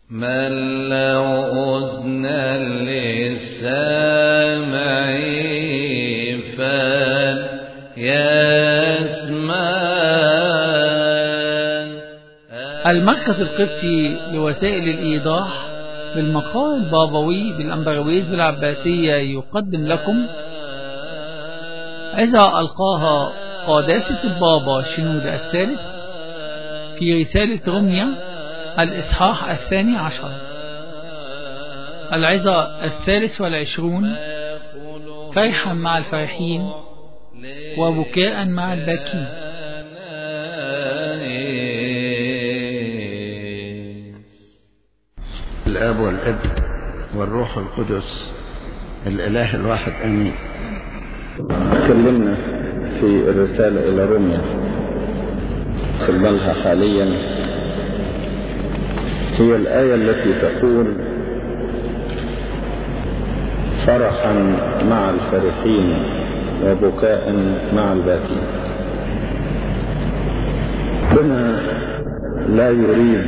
من له أذنا للسامع فليسمع المركز القبطي لوسائل الإيضاح بالمقال البابوي بالأمبرويز بالعباسية يقدم لكم إذا ألقاها قداسة البابا شنود الثالث في رسالة رمية الإصحاح الثاني عشر العظة الثالث والعشرون فرحا مع الفرحين وبكاء مع الباكين الاب والابن والروح القدس الاله الواحد امين تكلمنا في الرسالة الى روميا سلمالها حاليا هي الآية التي تقول فرحا مع الفرحين وبكاء مع الباكين هنا لا يريد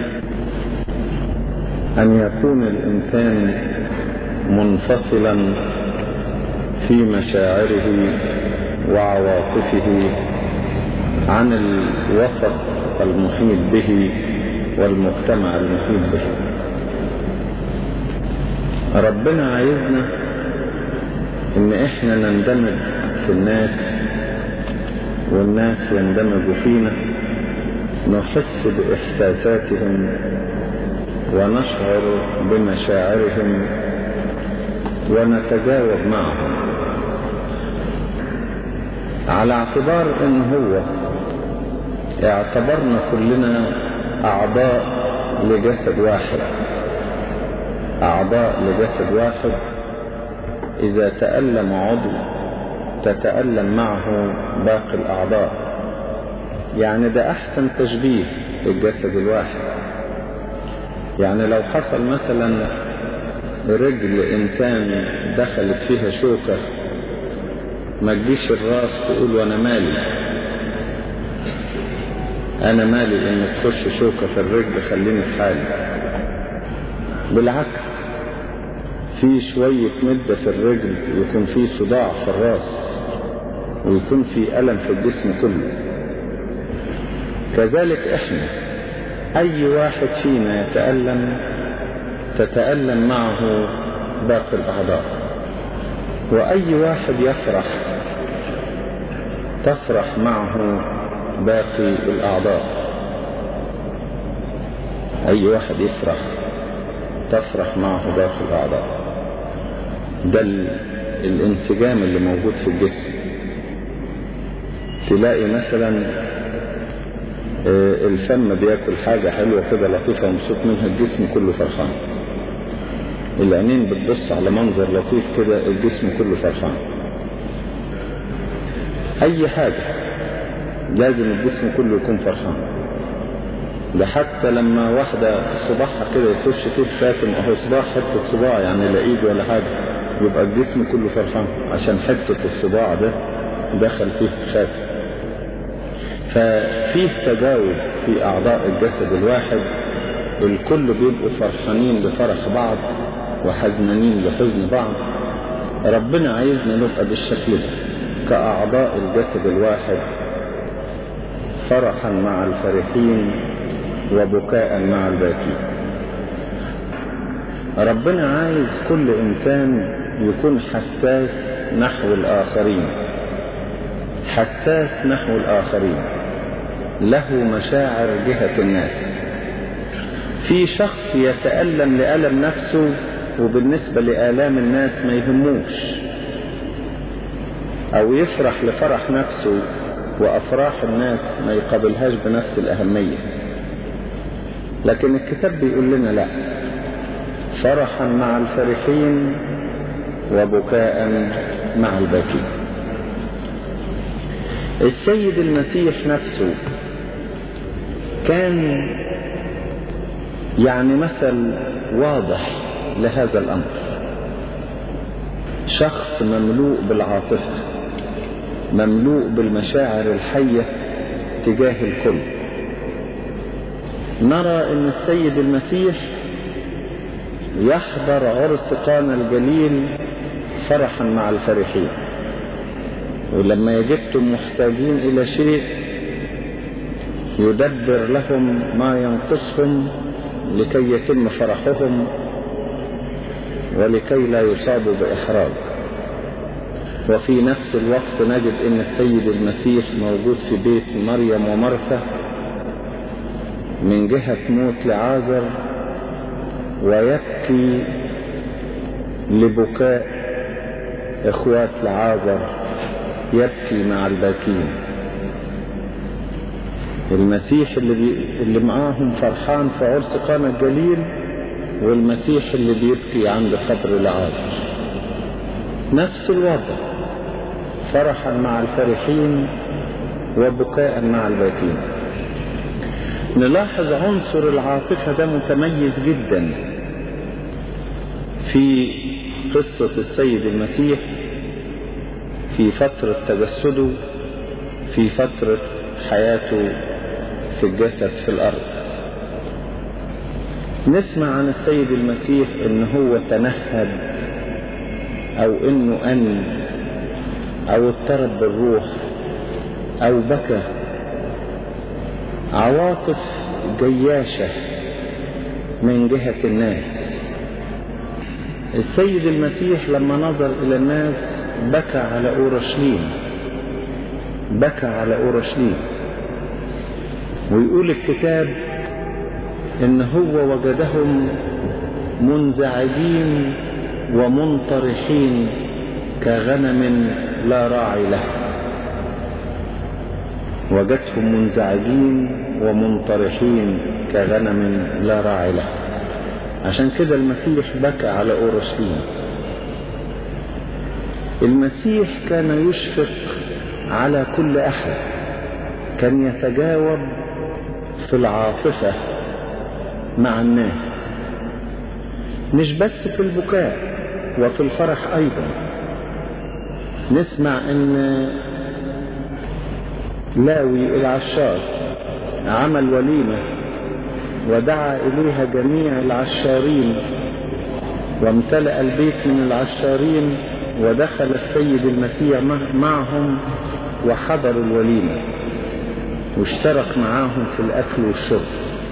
أن يكون الإنسان منفصلا في مشاعره وعواطفه عن الوسط المحيط به والمجتمع المحيط به ربنا عايزنا ان احنا نندمج في الناس والناس يندمجوا فينا نحس باحساساتهم ونشعر بمشاعرهم ونتجاوب معهم على اعتبار ان هو اعتبرنا كلنا اعضاء لجسد واحد اعضاء لجسد واحد اذا تألم عضو تتألم معه باقي الاعضاء يعني ده احسن تشبيه للجسد الواحد يعني لو حصل مثلا رجل انسان دخلت فيها شوكة ما تجيش الراس تقول وانا مالي انا مالي ان تخش شوكة في الرجل خليني في حالي بالعكس في شوية مدة في الرجل يكون في صداع في الراس ويكون في ألم في الجسم كله كذلك احنا اي واحد فينا يتألم تتألم معه باقي الاعضاء واي واحد يفرح تفرح معه باقي الاعضاء اي واحد يفرح تفرح معه باقي الاعضاء ده الانسجام اللي موجود في الجسم تلاقي مثلا الفم بياكل حاجة حلوة كده لطيفة ومبسوط منها الجسم كله فرحان العينين بتبص على منظر لطيف كده الجسم كله فرحان اي حاجة لازم الجسم كله يكون فرحان ده حتى لما واحدة صباحها كده يخش فيه خاتم اهو صباح حتة صباع يعني لا ايد ولا حاجة يبقى الجسم كله فرحان عشان حتة الصباع ده دخل فيه خاتم ففيه تجاوب في أعضاء الجسد الواحد الكل بيبقوا فرحانين بفرح بعض وحزنانين لحزن بعض ربنا عايزنا نبقى بالشكل ده كأعضاء الجسد الواحد فرحا مع الفرحين وبكاء مع الباكين ربنا عايز كل إنسان يكون حساس نحو الآخرين حساس نحو الآخرين له مشاعر جهة الناس في شخص يتألم لألم نفسه وبالنسبة لآلام الناس ما يهموش أو يفرح لفرح نفسه وأفراح الناس ما يقابلهاش بنفس الأهمية لكن الكتاب بيقول لنا لا فرحا مع الفرحين وبكاء مع الباكين السيد المسيح نفسه كان يعني مثل واضح لهذا الأمر شخص مملوء بالعاطفة مملوء بالمشاعر الحية تجاه الكل نرى ان السيد المسيح يحضر عرس قانا الجليل فرحا مع الفرحين ولما يجدتم محتاجين إلى شيء يدبر لهم ما ينقصهم لكي يتم فرحهم ولكي لا يصابوا بإحراج وفي نفس الوقت نجد ان السيد المسيح موجود في بيت مريم ومرثا من جهة موت لعازر ويبكي لبكاء اخوات لعازر يبكي مع الباكين المسيح اللي, بي... اللي معاهم فرحان في عرس قانا الجليل والمسيح اللي بيبكي عند قبر لعازر نفس الوضع فرحا مع الفرحين وبكاء مع الباكين نلاحظ عنصر العاطفة ده متميز جدا في قصة السيد المسيح في فترة تجسده في فترة حياته في الجسد في الأرض نسمع عن السيد المسيح ان هو تنهد او انه ان او اضطرب بالروح او بكى عواطف جياشة من جهة الناس السيد المسيح لما نظر الى الناس بكى على اورشليم بكى على اورشليم ويقول الكتاب ان هو وجدهم منزعجين ومنطرحين كغنم لا راعي له وجدهم منزعجين ومنطرحين كغنم لا راعي له عشان كده المسيح بكى على اورشليم المسيح كان يشفق على كل احد كان يتجاوب في العاطفه مع الناس مش بس في البكاء وفي الفرح ايضا نسمع ان لاوي العشار عمل وليمة ودعا إليها جميع العشارين وامتلأ البيت من العشارين ودخل السيد المسيح معهم وحضروا الوليمة واشترك معاهم في الأكل والشرب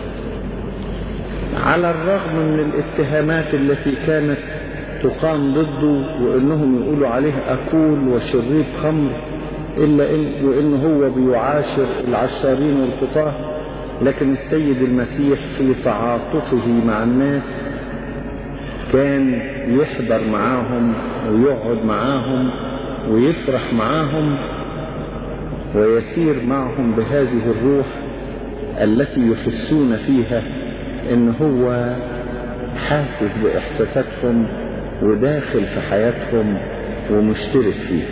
على الرغم من الاتهامات التي كانت تقام ضده وانهم يقولوا عليه اكول وشريب خمر الا إن وان هو بيعاشر العشارين والقطاه لكن السيد المسيح في تعاطفه مع الناس كان يحضر معاهم ويقعد معاهم ويفرح معاهم ويسير معهم بهذه الروح التي يحسون فيها ان هو حاسس باحساساتهم وداخل في حياتهم ومشترك فيها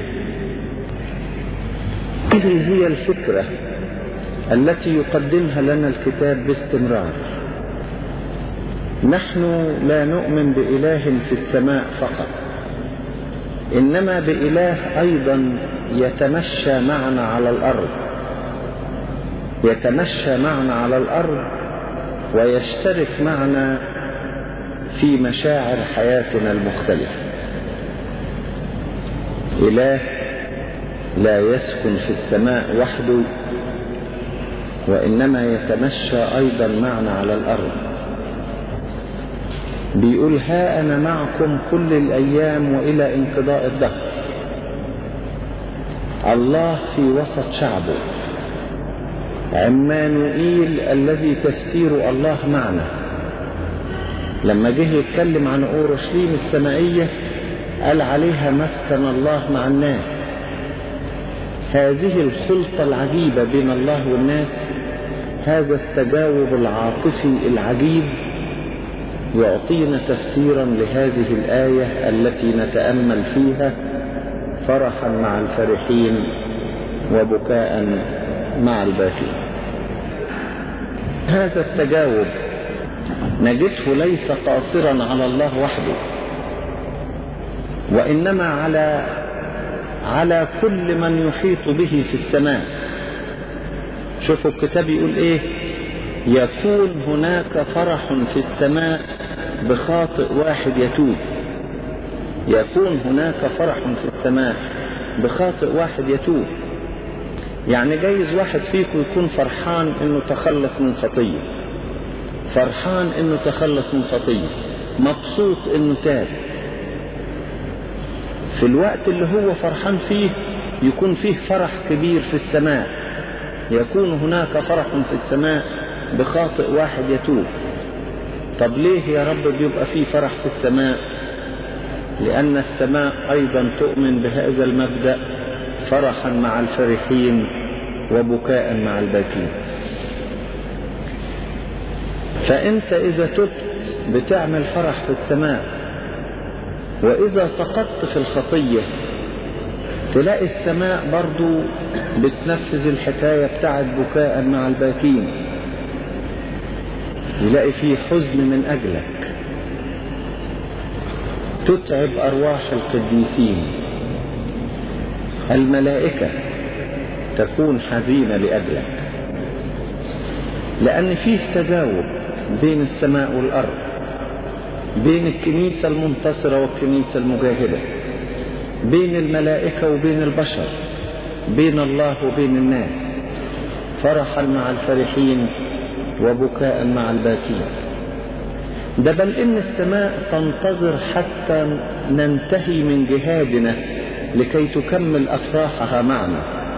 هذه هي الفكرة التي يقدمها لنا الكتاب باستمرار نحن لا نؤمن بإله في السماء فقط إنما بإله أيضا يتمشى معنا على الأرض يتمشى معنا على الأرض ويشترك معنا في مشاعر حياتنا المختلفة إله لا يسكن في السماء وحده وإنما يتمشى أيضا معنا على الأرض بيقول ها أنا معكم كل الأيام وإلى انقضاء الدهر الله في وسط شعبه عمانوئيل الذي تفسير الله معنا لما جه يتكلم عن اورشليم السمائيه قال عليها مسكن الله مع الناس هذه الخلطه العجيبه بين الله والناس هذا التجاوب العاطفي العجيب يعطينا تفسيرا لهذه الايه التي نتامل فيها فرحا مع الفرحين وبكاء مع الباكين هذا التجاوب نجده ليس قاصرا على الله وحده وانما على على كل من يحيط به في السماء شوفوا الكتاب يقول ايه يكون هناك فرح في السماء بخاطئ واحد يتوب يكون هناك فرح في السماء بخاطئ واحد يتوب يعني جايز واحد فيكم يكون فرحان انه تخلص من خطيه فرحان انه تخلص من خطيه مبسوط انه تاب في الوقت اللي هو فرحان فيه يكون فيه فرح كبير في السماء يكون هناك فرح في السماء بخاطئ واحد يتوب طب ليه يا رب بيبقى فيه فرح في السماء لأن السماء أيضا تؤمن بهذا المبدأ فرحا مع الفرحين وبكاء مع الباكين فأنت إذا تبت بتعمل فرح في السماء وإذا سقطت في الخطية تلاقي السماء برضو بتنفذ الحكاية بتاعت بكاء مع الباكين يلاقي فيه حزن من أجلك تتعب أرواح القديسين الملائكة تكون حزينة لأجلك لأن فيه تجاوب بين السماء والأرض بين الكنيسة المنتصرة والكنيسة المجاهدة بين الملائكة وبين البشر بين الله وبين الناس فرحا مع الفرحين وبكاء مع الباكين ده بل إن السماء تنتظر حتى ننتهي من جهادنا لكي تكمل أفراحها معنا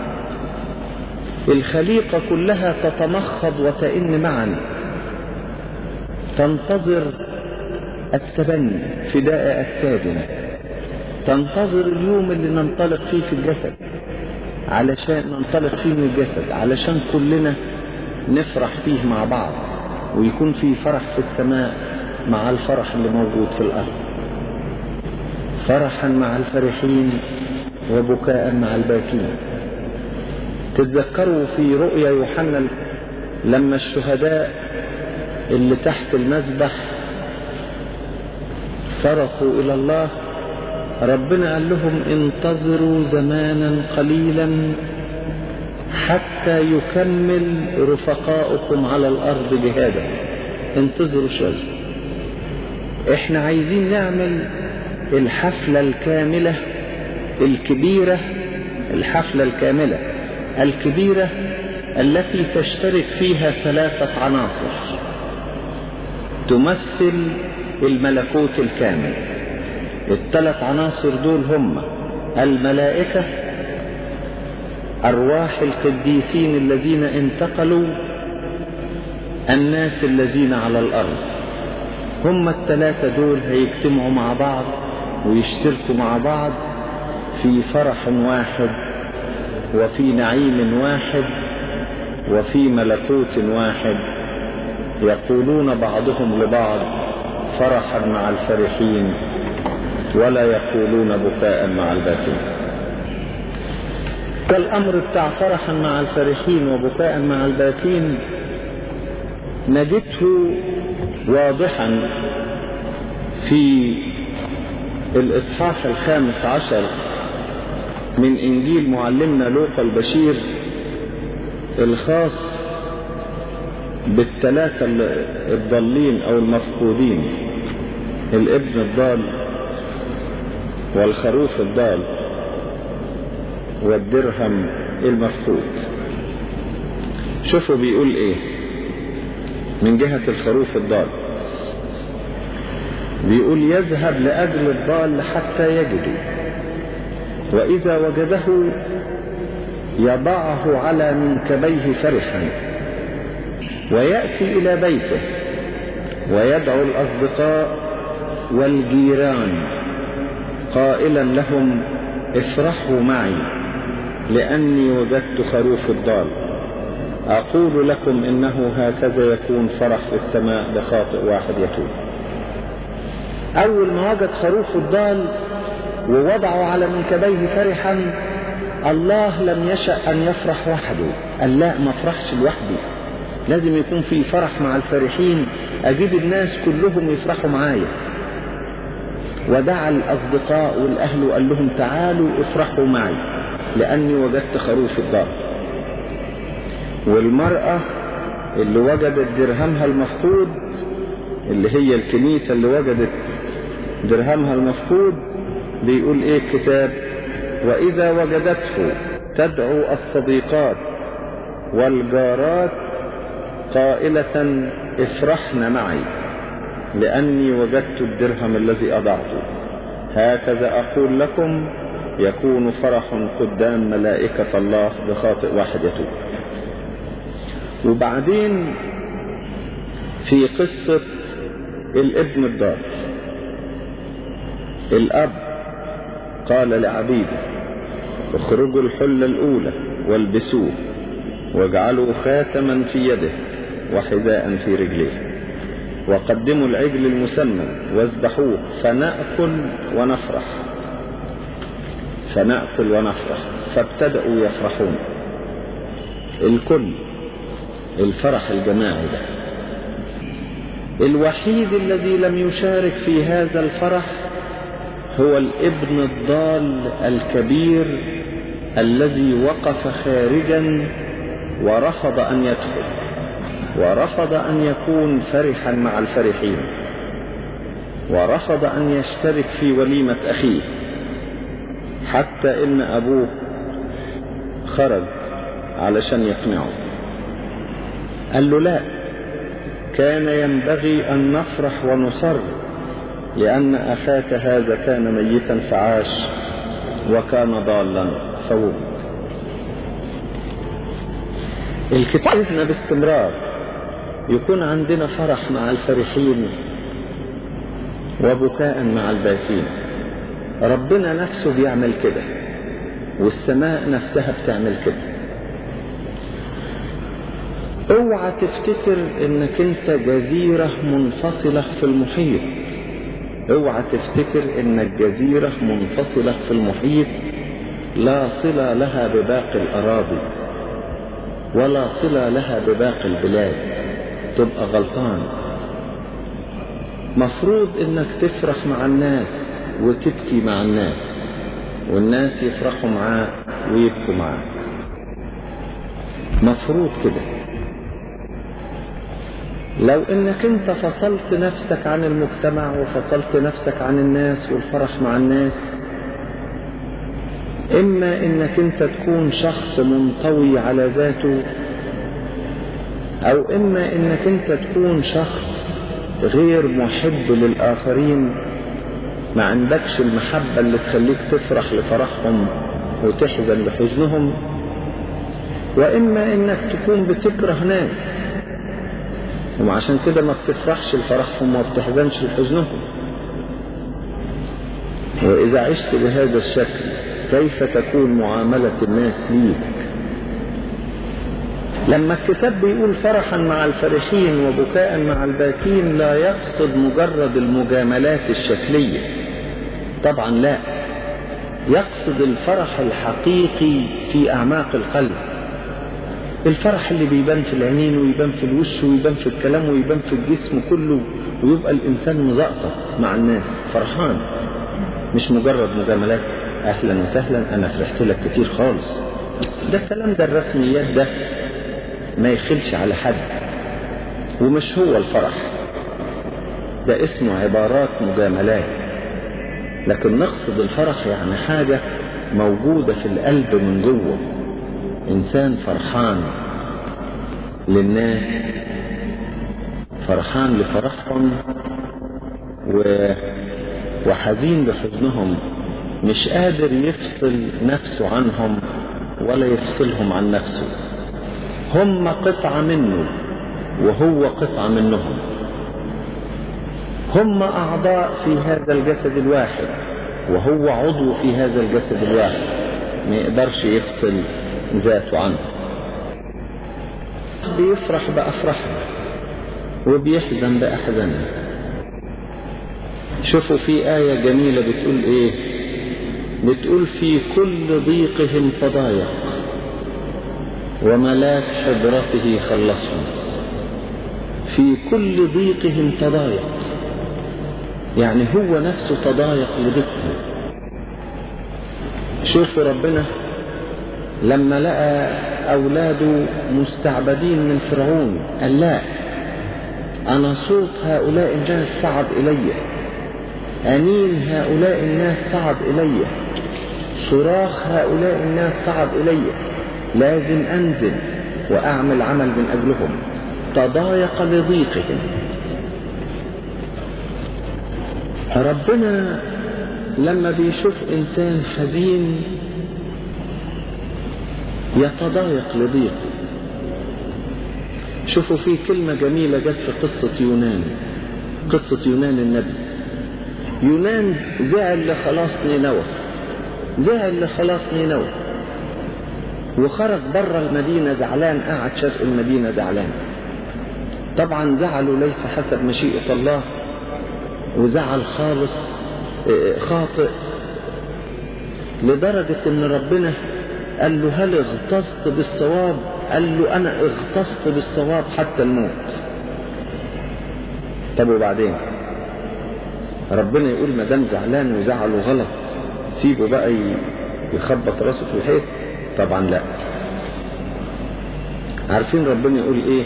الخليقة كلها تتمخض وتئن معا تنتظر التبني فداء أجسادنا تنتظر اليوم اللي ننطلق فيه في الجسد علشان ننطلق فيه من الجسد علشان كلنا نفرح فيه مع بعض ويكون في فرح في السماء مع الفرح اللي موجود في الأرض فرحا مع الفرحين وبكاء مع الباكين تتذكروا في رؤيا يوحنا لما الشهداء اللي تحت المذبح صرخوا إلى الله ربنا قال لهم انتظروا زمانا قليلا حتى يكمل رفقاؤكم على الأرض جهادا انتظروا شوية احنا عايزين نعمل الحفلة الكاملة الكبيرة الحفلة الكاملة الكبيرة التي تشترك فيها ثلاثة عناصر تمثل الملكوت الكامل الثلاث عناصر دول هم الملائكة أرواح القديسين الذين انتقلوا الناس الذين على الأرض هم الثلاثة دول هيجتمعوا مع بعض ويشتركوا مع بعض في فرح واحد وفي نعيم واحد وفي ملكوت واحد يقولون بعضهم لبعض فرحا مع الفرحين ولا يقولون بكاء مع الباكين كالأمر بتاع فرحا مع الفرحين وبكاء مع الباكين نجده واضحا في الإصحاح الخامس عشر من إنجيل معلمنا لوقا البشير الخاص بالثلاثة الضالين أو المفقودين الابن الضال والخروف الضال والدرهم المفقود شوفوا بيقول ايه من جهة الخروف الضال بيقول يذهب لأجل الضال حتى يجده وإذا وجده يضعه على منكبيه فرحا ويأتي إلى بيته ويدعو الأصدقاء والجيران قائلا لهم افرحوا معي لأني وجدت خروف الضال أقول لكم إنه هكذا يكون فرح في السماء بخاطئ واحد يتوب أول ما وجد خروف الضال ووضعه على منكبيه فرحا الله لم يشأ أن يفرح وحده قال لا ما افرحش لوحدي لازم يكون في فرح مع الفرحين أجيب الناس كلهم يفرحوا معايا ودعا الأصدقاء والأهل وقال لهم تعالوا افرحوا معي لأني وجدت خروف الدار والمرأة اللي وجدت درهمها المفقود اللي هي الكنيسة اللي وجدت درهمها المفقود بيقول ايه الكتاب واذا وجدته تدعو الصديقات والجارات قائلة افرحن معي لاني وجدت الدرهم الذي اضعته هكذا اقول لكم يكون فرح قدام ملائكة الله بخاطئ واحد يتوب وبعدين في قصة الابن الضال الأب قال لعبيده اخرجوا الحلة الأولى والبسوه واجعلوا خاتما في يده وحذاء في رجليه وقدموا العجل المسمن واذبحوه فنأكل ونفرح فنأكل ونفرح فابتدأوا يفرحون الكل الفرح الجماعي ده الوحيد الذي لم يشارك في هذا الفرح هو الابن الضال الكبير الذي وقف خارجا ورفض ان يدخل ورفض ان يكون فرحا مع الفرحين ورفض ان يشترك في وليمه اخيه حتى ان ابوه خرج علشان يقنعه قال له لا كان ينبغي ان نفرح ونصر لان اخاك هذا كان ميتا فعاش وكان ضالا فوجد الكتاب باستمرار يكون عندنا فرح مع الفرحين وبكاء مع الباكين ربنا نفسه بيعمل كده والسماء نفسها بتعمل كده اوعى تفتكر انك انت جزيرة منفصلة في المحيط اوعى تفتكر انك جزيرة منفصلة في المحيط لا صلة لها بباقي الاراضي ولا صلة لها بباقي البلاد تبقى غلطان مفروض انك تفرح مع الناس وتبكي مع الناس والناس يفرحوا معاك ويبكوا معاك مفروض كده لو انك انت فصلت نفسك عن المجتمع وفصلت نفسك عن الناس والفرح مع الناس اما انك انت تكون شخص منطوي على ذاته او اما انك انت تكون شخص غير محب للاخرين ما عندكش المحبة اللي تخليك تفرح لفرحهم وتحزن لحزنهم واما انك تكون بتكره ناس وعشان كده ما بتفرحش لفرحهم وما بتحزنش لحزنهم وإذا عشت بهذا الشكل كيف تكون معاملة الناس ليك لما الكتاب بيقول فرحا مع الفرحين وبكاء مع الباكين لا يقصد مجرد المجاملات الشكلية طبعا لا يقصد الفرح الحقيقي في أعماق القلب الفرح اللي بيبان في العينين ويبان في الوش ويبان في الكلام ويبان في الجسم كله ويبقى الإنسان مزقطط مع الناس فرحان مش مجرد مجاملات أهلا وسهلا أنا فرحت لك كتير خالص ده الكلام ده الرسميات ده ما يخلش على حد ومش هو الفرح ده اسمه عبارات مجاملات لكن نقصد الفرح يعني حاجة موجودة في القلب من جوه إنسان فرحان للناس فرحان لفرحهم و... وحزين لحزنهم مش قادر يفصل نفسه عنهم ولا يفصلهم عن نفسه هم قطعة منه وهو قطعة منهم هم أعضاء في هذا الجسد الواحد وهو عضو في هذا الجسد الواحد ما يقدرش يفصل ذاته عنه بيفرح بأفرحه وبيحزن بأحزانه شوفوا في آية جميلة بتقول إيه بتقول في كل ضيقهم تضايق وملاك حضرته خلصهم في كل ضيقهم تضايق يعني هو نفسه تضايق لضيقهم شوفوا ربنا لما لقى أولاده مستعبدين من فرعون قال لا أنا صوت هؤلاء الناس صعد إلي أنين هؤلاء الناس صعد إلي صراخ هؤلاء الناس صعد إلي لازم أنزل وأعمل عمل من أجلهم تضايق لضيقهم ربنا لما بيشوف إنسان حزين يتضايق لضيقه شوفوا في كلمة جميلة جت في قصة يونان قصة يونان النبي يونان زعل لخلاص نينوى زعل لخلاص نينوى وخرج بره المدينة زعلان قعد شرق المدينة زعلان طبعا زعله ليس حسب مشيئة الله وزعل خالص خاطئ لدرجة ان ربنا قال له هل اغتصت بالصواب قال له انا اغتصت بالصواب حتى الموت طب وبعدين ربنا يقول ما دام زعلان وزعله غلط سيبه بقى يخبط راسه في الحيط طبعا لا عارفين ربنا يقول ايه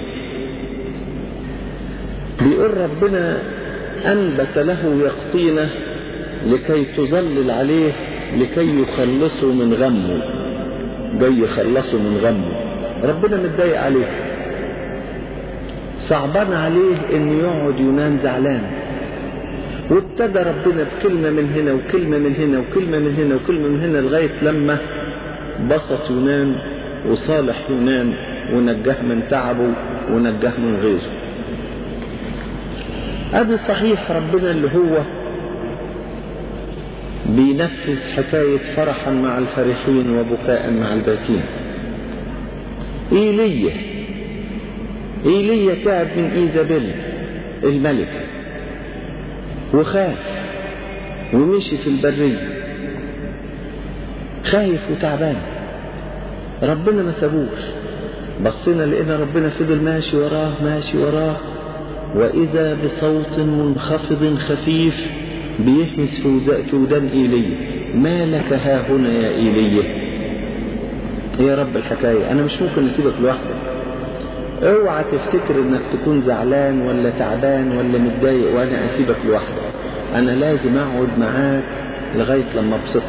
بيقول ربنا انبت له يقطينه لكي تظلل عليه لكي يخلصه من غمه جاي يخلصه من غمه ربنا متضايق عليه صعبان عليه ان يقعد يونان زعلان وابتدى ربنا بكلمة من هنا وكلمة من هنا وكلمة من هنا وكلمة من هنا لغاية لما بسط يونان وصالح يونان ونجاه من تعبه ونجاه من غيظه ادي صحيح ربنا اللي هو بينفذ حكاية فرحا مع الفرحين وبكاء مع الباكين إيليا إيليا تعب من إيزابيل الملكة وخاف ومشي في البرية خايف وتعبان ربنا ما سابوش بصينا لقينا ربنا فضل ماشي وراه ماشي وراه وإذا بصوت منخفض خفيف بيهمس في ودان إيليا ما لك ها هنا يا إيليا يا رب الحكاية أنا مش ممكن أسيبك لوحدك اوعى تفتكر انك تكون زعلان ولا تعبان ولا متضايق وانا اسيبك لوحدك انا لازم اقعد معاك لغاية لما ابسطك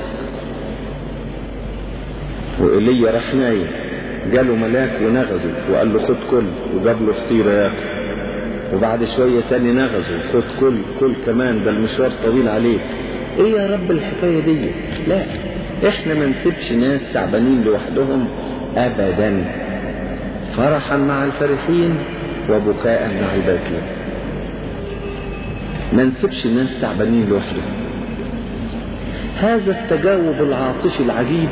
وإيليا راح نايم جاله ملاك ونغزه وقال له خد كل وجاب له فطيرة ياكل وبعد شوية تاني نغزه خد كل كل كمان ده المشوار طويل عليك ايه يا رب الحكاية دي لا احنا ما نسيبش ناس تعبانين لوحدهم ابدا فرحا مع الفرحين وبكاء مع الباكين ما نسيبش الناس تعبانين لوحدهم هذا التجاوب العاطفي العجيب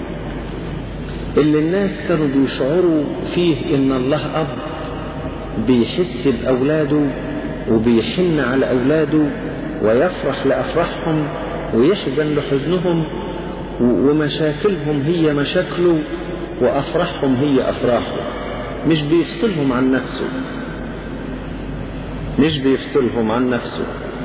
اللي الناس كانوا بيشعروا فيه ان الله اب بيحس باولاده وبيحن على اولاده ويفرح لافراحهم ويحزن لحزنهم ومشاكلهم هي مشاكله وافراحهم هي افراحه مش بيفصلهم عن نفسه مش بيفصلهم عن نفسه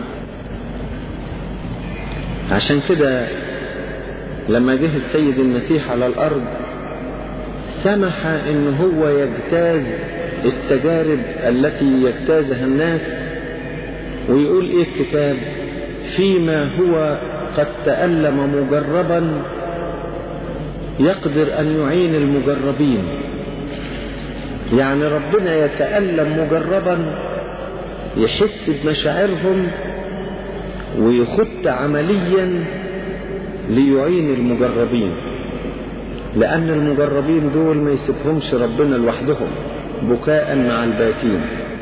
عشان كده لما جه السيد المسيح على الارض سمح ان هو يجتاز التجارب التي يجتازها الناس ويقول ايه الكتاب فيما هو قد تألم مجربا يقدر ان يعين المجربين يعني ربنا يتألم مجربا يحس بمشاعرهم ويخط عمليا ليعين المجربين لأن المجربين دول ما يسيبهمش ربنا لوحدهم بكاء مع الباكين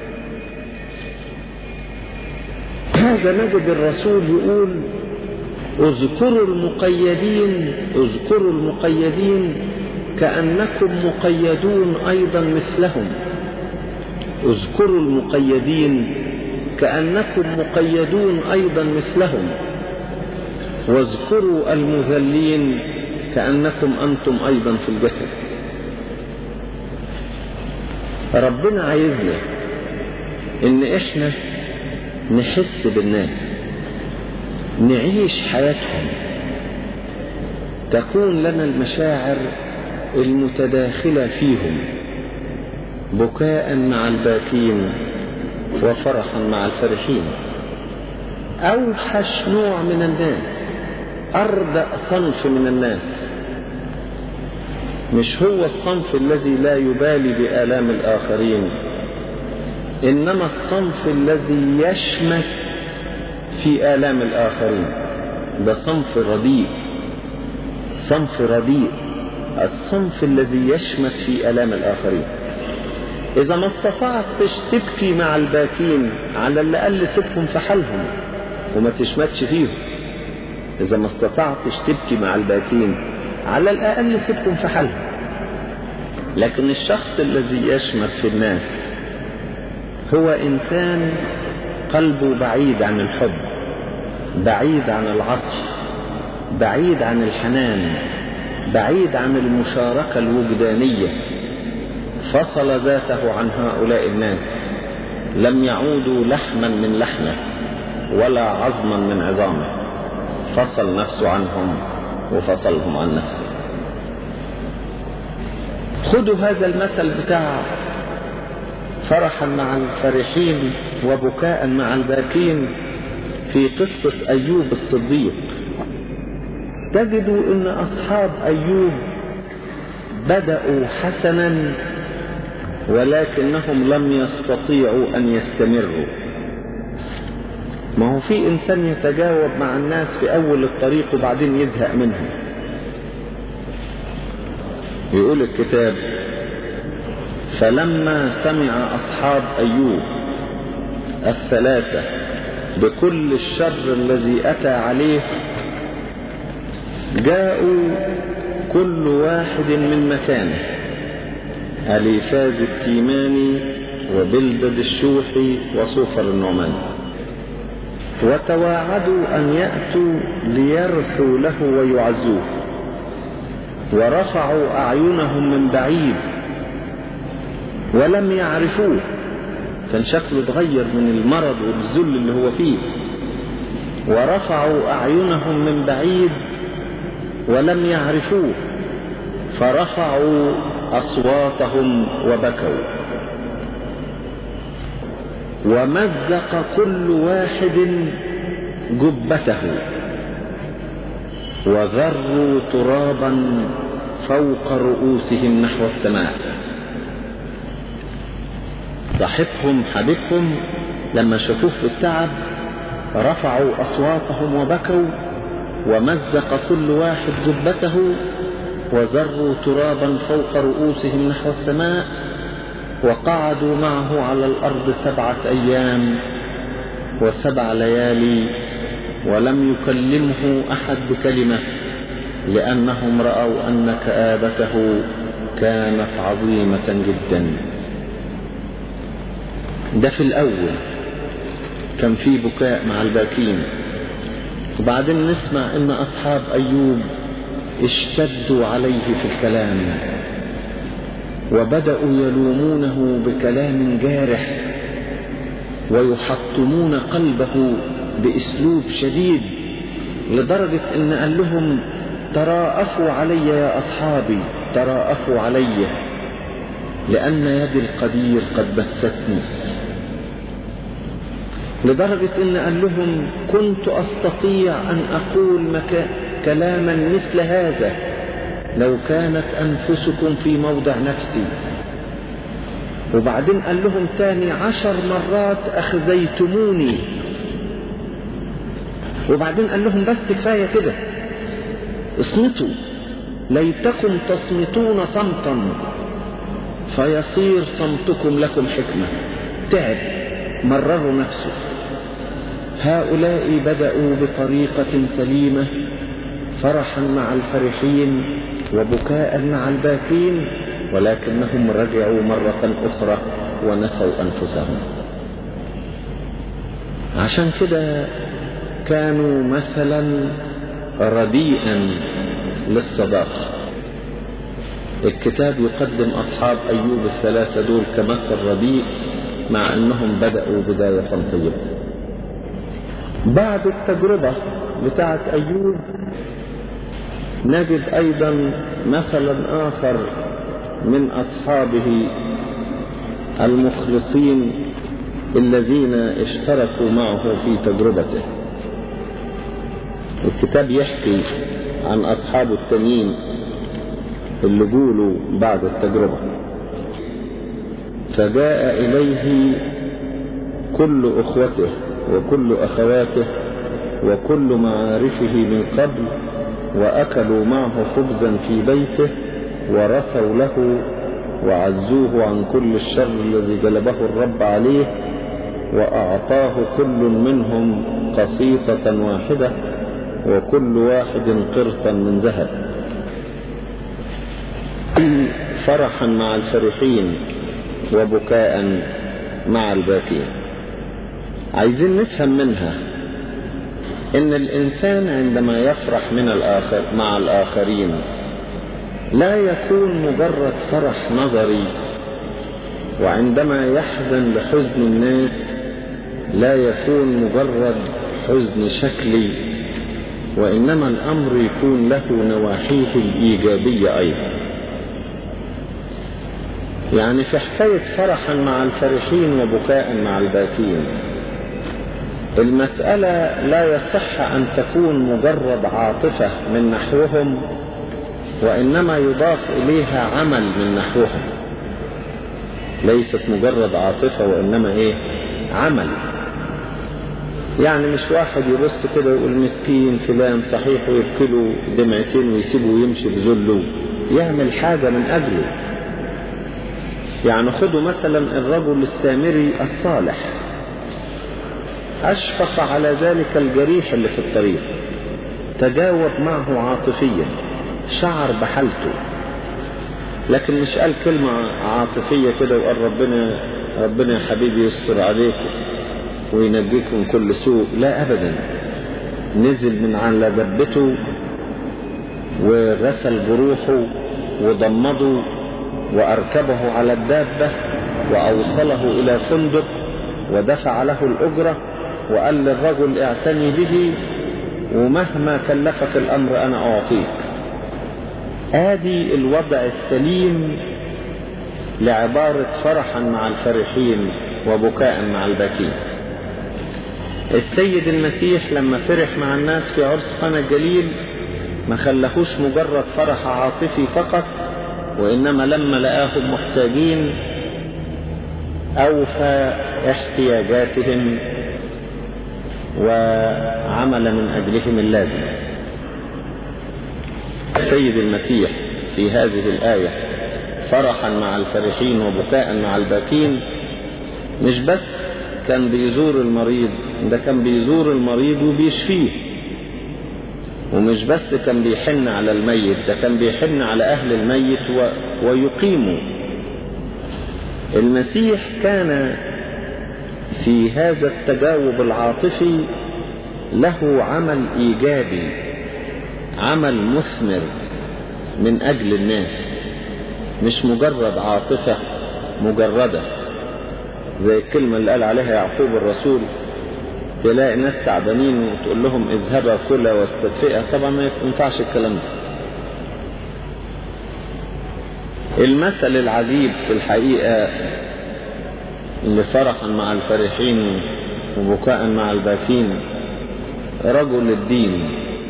هذا نجد الرسول يقول اذكروا المقيدين اذكروا المقيدين كأنكم مقيدون أيضا مثلهم اذكروا المقيدين كأنكم مقيدون أيضا مثلهم واذكروا المذلين كأنكم أنتم أيضا في الجسد ربنا عايزنا إن إحنا نحس بالناس نعيش حياتهم تكون لنا المشاعر المتداخلة فيهم بكاء مع الباكين وفرحا مع الفرحين أوحش نوع من الناس أردأ صنف من الناس مش هو الصنف الذي لا يبالي بآلام الآخرين إنما الصنف الذي يشمت في آلام الآخرين ده صنف رديء صنف رديء الصنف الذي يشمت في آلام الآخرين إذا ما استطعتش تبكي مع الباكين على الأقل سيبهم في حالهم وما تشمتش فيهم إذا ما استطعتش تبكي مع الباكين على الأقل سيبهم في حالهم لكن الشخص الذي يشمت في الناس هو إنسان قلبه بعيد عن الحب بعيد عن العطف بعيد عن الحنان بعيد عن المشاركة الوجدانية فصل ذاته عن هؤلاء الناس لم يعودوا لحما من لحمه ولا عظما من عظامه فصل نفسه عنهم وفصلهم عن نفسه خذوا هذا المثل بتاع فرحا مع الفرحين وبكاء مع الباكين في قصة أيوب الصديق تجدوا أن أصحاب أيوب بدأوا حسنا ولكنهم لم يستطيعوا أن يستمروا ما هو في إنسان يتجاوب مع الناس في أول الطريق وبعدين يزهق منهم يقول الكتاب فلما سمع أصحاب أيوب الثلاثة بكل الشر الذي أتى عليه جاءوا كل واحد من مكانه أليفاز التيماني وبلدد الشوحي وصوفر النعماني وتواعدوا أن يأتوا ليرثوا له ويعزوه ورفعوا أعينهم من بعيد ولم يعرفوه كان شكله اتغير من المرض والذل اللي هو فيه ورفعوا أعينهم من بعيد ولم يعرفوه فرفعوا أصواتهم وبكوا ومزق كل واحد جبته وذروا ترابا فوق رؤوسهم نحو السماء صاحبهم حبيبهم لما شافوه في التعب رفعوا أصواتهم وبكوا ومزق كل واحد جبته وزروا ترابا فوق رؤوسهم نحو السماء وقعدوا معه على الأرض سبعة أيام وسبع ليالي ولم يكلمه أحد بكلمة لأنهم رأوا أن كآبته كانت عظيمة جدا ده في الأول كان في بكاء مع الباكين وبعدين نسمع ان اصحاب ايوب اشتدوا عليه في الكلام وبداوا يلومونه بكلام جارح ويحطمون قلبه باسلوب شديد لدرجه ان قال لهم تراءفوا علي يا اصحابي تراءفوا علي لان يد القدير قد بستني لدرجة إن قال لهم كنت أستطيع أن أقول مكا كلاما مثل هذا لو كانت أنفسكم في موضع نفسي وبعدين قال لهم تاني عشر مرات أخزيتموني وبعدين قال لهم بس كفاية كده اصمتوا ليتكم تصمتون صمتا فيصير صمتكم لكم حكمة تعب مرروا نفسه هؤلاء بدأوا بطريقة سليمة فرحا مع الفرحين وبكاء مع الباكين ولكنهم رجعوا مرة أخرى ونسوا أنفسهم عشان كده كانوا مثلا رديئا للصداقة الكتاب يقدم أصحاب أيوب الثلاثة دول كمثل رديء مع أنهم بدأوا بداية طيبة بعد التجربة بتاعة أيوب نجد أيضا مثلا آخر من أصحابه المخلصين الذين اشتركوا معه في تجربته الكتاب يحكي عن أصحاب التانيين اللي جولوا بعد التجربة فجاء إليه كل أخوته وكل أخواته وكل معارفه من قبل وأكلوا معه خبزا في بيته ورثوا له وعزوه عن كل الشر الذي جلبه الرب عليه وأعطاه كل منهم قصيطة واحدة وكل واحد قرطا من ذهب فرحا مع الفرحين وبكاء مع الباكين عايزين نفهم منها ان الانسان عندما يفرح من الاخر مع الاخرين لا يكون مجرد فرح نظري وعندما يحزن لحزن الناس لا يكون مجرد حزن شكلي وانما الامر يكون له نواحيه الايجابيه ايضا يعني في حكايه فرحا مع الفرحين وبكاء مع الباكين المساله لا يصح ان تكون مجرد عاطفه من نحوهم وانما يضاف اليها عمل من نحوهم ليست مجرد عاطفه وانما ايه عمل يعني مش واحد يبص كده يقول مسكين فلان صحيح ويبكله دمعتين ويسيبه ويمشي بذله يعمل حاجة من أجله يعني خدوا مثلا الرجل السامري الصالح أشفق على ذلك الجريح اللي في الطريق تجاوب معه عاطفيا شعر بحالته لكن مش قال كلمة عاطفية كده وقال ربنا ربنا يا حبيبي يستر عليكم وينجيك من كل سوء لا أبدا نزل من على دبته وغسل جروحه وضمده وأركبه على الدابة وأوصله إلى فندق ودفع له الأجرة وقال للرجل اعتني به ومهما كلفك الأمر أنا أعطيك آدي الوضع السليم لعبارة فرحا مع الفرحين وبكاء مع الباكين السيد المسيح لما فرح مع الناس في عرس قنا الجليل ما خلهوش مجرد فرح عاطفي فقط وإنما لما لقاهم محتاجين أوفى احتياجاتهم وعمل من أجلهم اللازم السيد المسيح في هذه الآية فرحا مع الفرحين وبكاء مع الباكين مش بس كان بيزور المريض ده كان بيزور المريض وبيشفيه ومش بس كان بيحن على الميت ده كان بيحن على أهل الميت و... ويقيمه المسيح كان في هذا التجاوب العاطفي له عمل إيجابي عمل مثمر من أجل الناس مش مجرد عاطفة مجردة زي الكلمة اللي قال عليها يعقوب الرسول تلاقي ناس تعبانين وتقول لهم اذهبا كلا واستدفئا طبعا ما ينفعش الكلام ده المثل العجيب في الحقيقة اللي فرحا مع الفرحين وبكاء مع الباكين رجل الدين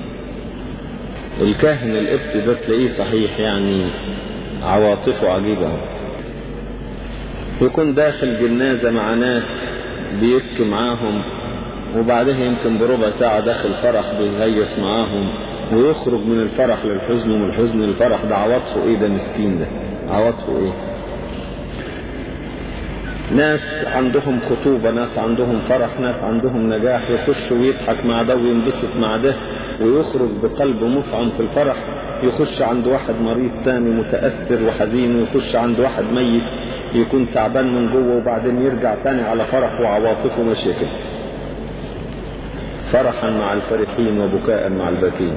الكاهن القبط ده تلاقيه صحيح يعني عواطفه عجيبة يكون داخل جنازة مع ناس بيبكي معاهم وبعدها يمكن بربع ساعة داخل فرح بيهيص معاهم ويخرج من الفرح للحزن ومن الحزن للفرح ده عواطفه ايه ده مسكين ده عواطفه ايه ناس عندهم خطوبة ناس عندهم فرح ناس عندهم نجاح يخش ويضحك مع ده وينبسط مع ده ويخرج بقلب مفعم في الفرح يخش عند واحد مريض تاني متأثر وحزين ويخش عند واحد ميت يكون تعبان من جوه وبعدين يرجع تاني على فرح وعواطفه ماشية كده فرحا مع الفرحين وبكاء مع الباكين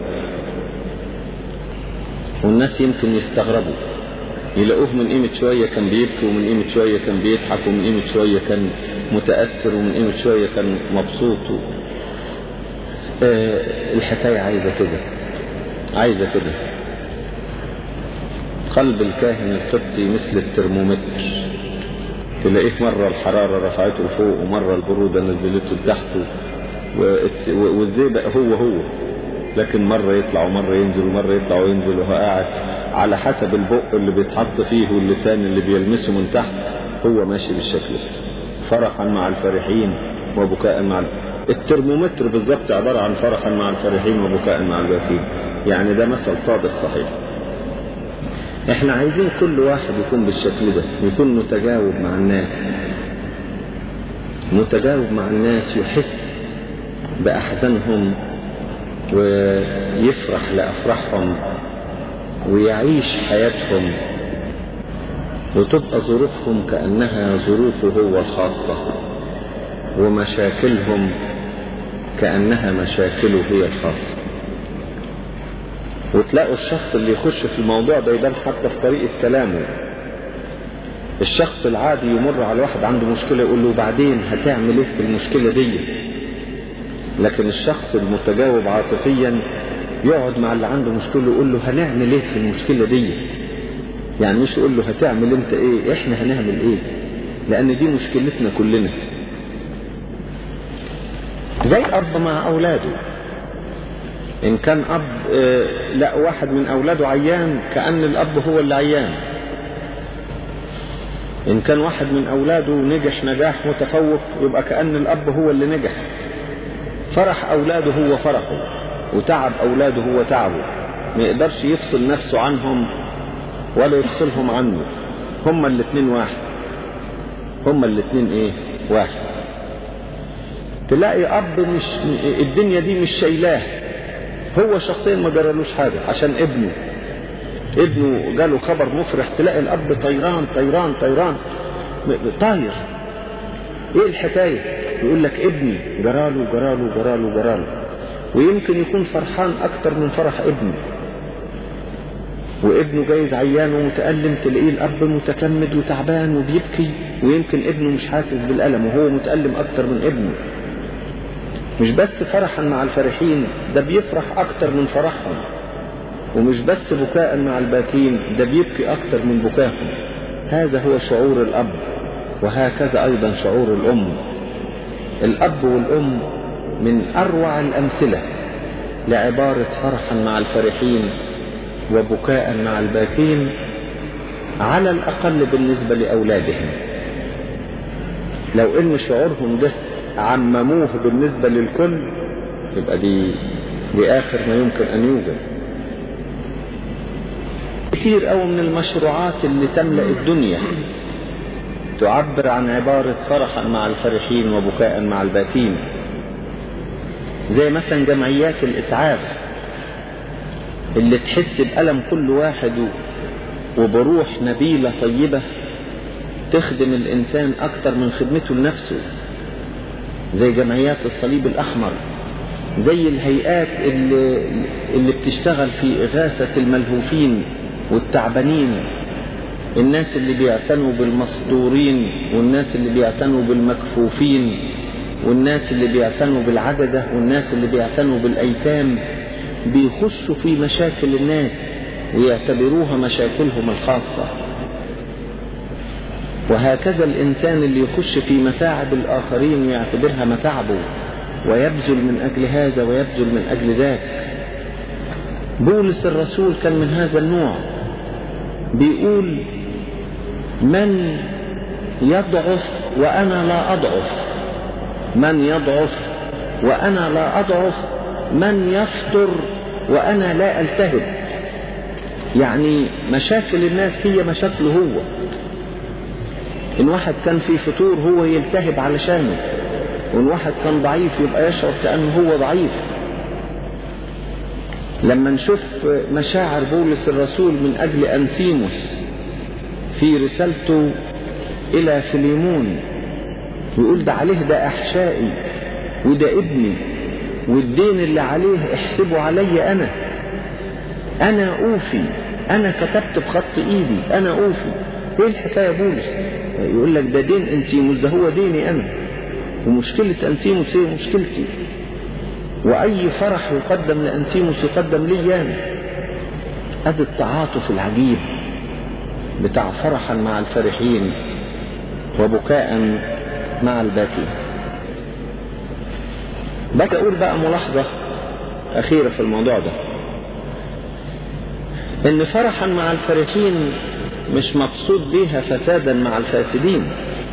والناس يمكن يستغربوا يلاقوه من قيمة شوية كان بيبكي ومن قيمة شوية كان بيضحك ومن قيمة شوية كان متأثر ومن قيمة شوية كان مبسوط آه الحكاية عايزة كده عايزة كده قلب الكاهن القبطي مثل الترمومتر تلاقيه مرة الحرارة رفعته لفوق ومرة البرودة نزلته لتحت والت- والزيبق هو هو لكن مرة يطلع ومرة ينزل ومرة يطلع وينزل وهو قاعد على حسب البق اللي بيتحط فيه واللسان اللي بيلمسه من تحت هو ماشي بالشكل ده. فرحا مع الفرحين وبكاء مع ال... الترمومتر بالظبط عبارة عن فرحا مع الفرحين وبكاء مع الباكين يعني ده مثل صادق صحيح احنا عايزين كل واحد يكون بالشكل ده يكون متجاوب مع الناس متجاوب مع الناس يحس بأحزانهم ويفرح لأفراحهم ويعيش حياتهم وتبقى ظروفهم كأنها ظروفه هو الخاصة ومشاكلهم كأنها مشاكله هي الخاصة وتلاقوا الشخص اللي يخش في الموضوع ده يبان حتى في طريقة كلامه الشخص العادي يمر على واحد عنده مشكلة يقول له بعدين هتعمل ايه في المشكلة دي لكن الشخص المتجاوب عاطفيا يقعد مع اللي عنده مشكلة يقول له هنعمل ايه في المشكلة دي يعني مش يقول له هتعمل انت ايه احنا هنعمل ايه لان دي مشكلتنا كلنا زي اب مع اولاده ان كان اب آه، لا واحد من اولاده عيان كأن الاب هو اللي عيان ان كان واحد من اولاده نجح نجاح متفوق يبقى كأن الاب هو اللي نجح فرح اولاده هو فرحه وتعب اولاده هو تعبه ما يقدرش يفصل نفسه عنهم ولا يفصلهم عنه هما الاتنين واحد هما الاتنين ايه واحد تلاقي اب مش الدنيا دي مش شايلاه هو شخصيا ما جرالوش حاجه عشان ابنه ابنه جاله خبر مفرح تلاقي الاب طيران طيران طيران طاير ايه الحكايه يقول لك ابني جراله جراله جراله جراله ويمكن يكون فرحان اكتر من فرح ابنه وابنه جايز عيان ومتألم تلاقيه الأب متكمد وتعبان وبيبكي ويمكن ابنه مش حاسس بالألم وهو متألم أكتر من ابنه مش بس فرحا مع الفرحين ده بيفرح أكتر من فرحهم ومش بس بكاء مع الباكين ده بيبكي أكتر من بكاهم هذا هو شعور الأب وهكذا أيضا شعور الأم الأب والأم من أروع الأمثلة لعبارة فرحا مع الفرحين وبكاء مع الباكين على الأقل بالنسبة لأولادهم لو إن شعورهم ده عمموه بالنسبة للكل يبقى دي دي آخر ما يمكن أن يوجد كثير أوي من المشروعات اللي تملأ الدنيا تعبر عن عبارة فرحا مع الفرحين وبكاء مع الباكين زي مثلا جمعيات الإسعاف اللي تحس بألم كل واحد وبروح نبيلة طيبة تخدم الإنسان أكتر من خدمته لنفسه زي جمعيات الصليب الأحمر زي الهيئات اللي, اللي بتشتغل في إغاثة الملهوفين والتعبانين الناس اللي بيعتنوا بالمصدورين والناس اللي بيعتنوا بالمكفوفين والناس اللي بيعتنوا بالعجزة والناس اللي بيعتنوا بالأيتام بيخشوا في مشاكل الناس ويعتبروها مشاكلهم الخاصة وهكذا الإنسان اللي يخش في متاعب الآخرين يعتبرها متاعبه ويبذل من أجل هذا ويبذل من أجل ذاك بولس الرسول كان من هذا النوع بيقول من يضعف وأنا لا أضعف من يضعف وأنا لا أضعف من يفطر وأنا لا ألتهب يعني مشاكل الناس هي مشاكله هو إن واحد كان في فطور هو يلتهب علشانه وإن واحد كان ضعيف يبقى يشعر كأنه هو ضعيف لما نشوف مشاعر بولس الرسول من أجل أنسيموس في رسالته إلى فيليمون يقول ده عليه ده أحشائي وده ابني والدين اللي عليه احسبه علي أنا أنا أوفي أنا كتبت بخط إيدي أنا أوفي إيه الحكاية بولس يقول لك ده دين أنسيموس ده هو ديني أنا ومشكلة أنسيموس هي مشكلتي وأي فرح يقدم لأنسيموس يقدم لي أنا هذا التعاطف العجيب بتاع فرحا مع الفرحين وبكاء مع الباكي باجي أقول بقى ملاحظة أخيرة في الموضوع ده إن فرحا مع الفرحين مش مقصود بيها فسادا مع الفاسدين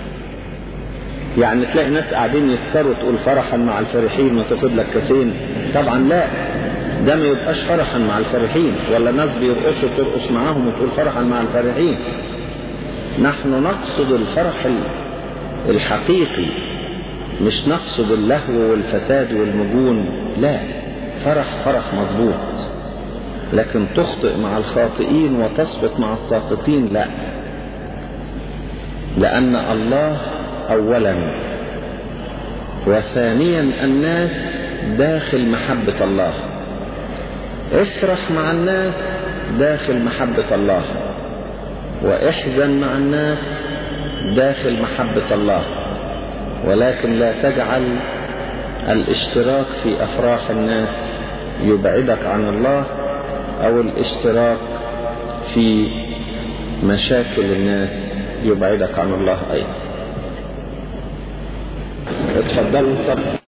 يعني تلاقي ناس قاعدين يسكروا تقول فرحا مع الفرحين وتاخد لك كاسين طبعا لا ده ما يبقاش فرحا مع الفرحين ولا ناس بيرقصوا ترقص معاهم وتقول فرحا مع الفرحين نحن نقصد الفرح الحقيقي مش نقصد اللهو والفساد والمجون لا فرح فرح مظبوط لكن تخطئ مع الخاطئين وتسقط مع الساقطين لا لأن الله أولا وثانيا الناس داخل محبة الله افرح مع الناس داخل محبة الله واحزن مع الناس داخل محبة الله ولكن لا تجعل الاشتراك في أفراح الناس يبعدك عن الله أو الاشتراك في مشاكل الناس يبعدك عن الله أيضا اتفضلوا